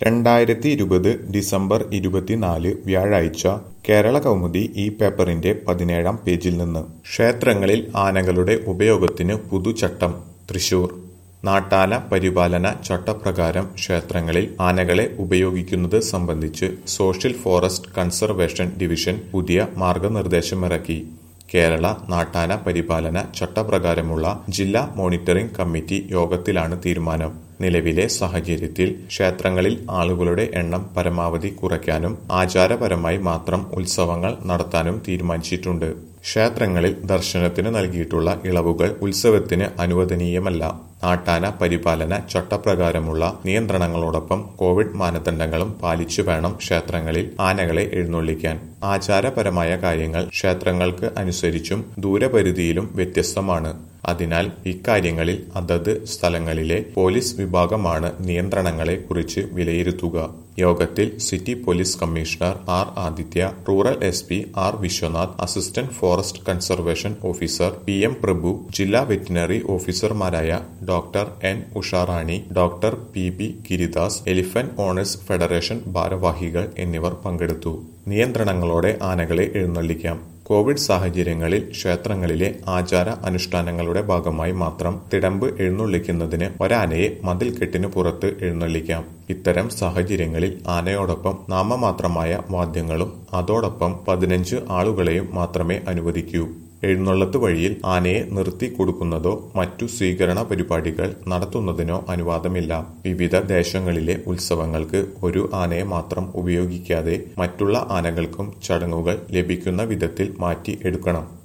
രണ്ടായിരത്തി ഇരുപത് ഡിസംബർ ഇരുപത്തിനാല് വ്യാഴാഴ്ച കേരള കൗമുദി ഈ പേപ്പറിന്റെ പതിനേഴാം പേജിൽ നിന്ന് ക്ഷേത്രങ്ങളിൽ ആനകളുടെ ഉപയോഗത്തിന് പുതുചട്ടം തൃശൂർ നാട്ടാന പരിപാലന ചട്ടപ്രകാരം ക്ഷേത്രങ്ങളിൽ ആനകളെ ഉപയോഗിക്കുന്നത് സംബന്ധിച്ച് സോഷ്യൽ ഫോറസ്റ്റ് കൺസർവേഷൻ ഡിവിഷൻ പുതിയ മാർഗനിർദ്ദേശമിറക്കി കേരള നാട്ടാന പരിപാലന ചട്ടപ്രകാരമുള്ള ജില്ലാ മോണിറ്ററിംഗ് കമ്മിറ്റി യോഗത്തിലാണ് തീരുമാനം നിലവിലെ സാഹചര്യത്തിൽ ക്ഷേത്രങ്ങളിൽ ആളുകളുടെ എണ്ണം പരമാവധി കുറയ്ക്കാനും ആചാരപരമായി മാത്രം ഉത്സവങ്ങൾ നടത്താനും തീരുമാനിച്ചിട്ടുണ്ട് ക്ഷേത്രങ്ങളിൽ ദർശനത്തിന് നൽകിയിട്ടുള്ള ഇളവുകൾ ഉത്സവത്തിന് അനുവദനീയമല്ല നാട്ടാന പരിപാലന ചട്ടപ്രകാരമുള്ള നിയന്ത്രണങ്ങളോടൊപ്പം കോവിഡ് മാനദണ്ഡങ്ങളും പാലിച്ചു വേണം ക്ഷേത്രങ്ങളിൽ ആനകളെ എഴുന്നള്ളിക്കാൻ ആചാരപരമായ കാര്യങ്ങൾ ക്ഷേത്രങ്ങൾക്ക് അനുസരിച്ചും ദൂരപരിധിയിലും വ്യത്യസ്തമാണ് അതിനാൽ ഇക്കാര്യങ്ങളിൽ അതത് സ്ഥലങ്ങളിലെ പോലീസ് വിഭാഗമാണ് നിയന്ത്രണങ്ങളെ കുറിച്ച് വിലയിരുത്തുക യോഗത്തിൽ city police commissioner R Aditya rural S P R Viswanath assistant forest conservation officer P M Prabhu ജില്ലാ വെറ്റിനറി ഓഫീസർമാരായ doctor N Usharani doctor P B Giridas elephant owners federation ഭാരവാഹികൾ എന്നിവർ പങ്കെടുത്തു നിയന്ത്രണങ്ങളോടെ ആനകളെ എഴുന്നള്ളിക്കാം കോവിഡ് സാഹചര്യങ്ങളിൽ ക്ഷേത്രങ്ങളിലെ ആചാര അനുഷ്ഠാനങ്ങളുടെ ഭാഗമായി മാത്രം തിടമ്പ് എഴുന്നള്ളിക്കുന്നതിന് ഒരാനയെ മതിൽക്കെട്ടിന് പുറത്ത് എഴുന്നള്ളിക്കാം ഇത്തരം സാഹചര്യങ്ങളിൽ ആനയോടൊപ്പം നാമമാത്രമായ വാദ്യങ്ങളും അതോടൊപ്പം പതിനഞ്ച് ആളുകളെയും മാത്രമേ അനുവദിക്കൂ എഴുന്നള്ളത്ത് വഴിയിൽ ആനയെ നിർത്തി കൊടുക്കുന്നതോ മറ്റു സ്വീകരണ പരിപാടികൾ നടത്തുന്നതിനോ അനുവാദമില്ല വിവിധ ദേശങ്ങളിലെ ഉത്സവങ്ങൾക്ക് ഒരു ആനയെ മാത്രം ഉപയോഗിക്കാതെ മറ്റുള്ള ആനകൾക്കും ചടങ്ങുകൾ ലഭിക്കുന്ന വിധത്തിൽ മാറ്റി എടുക്കണം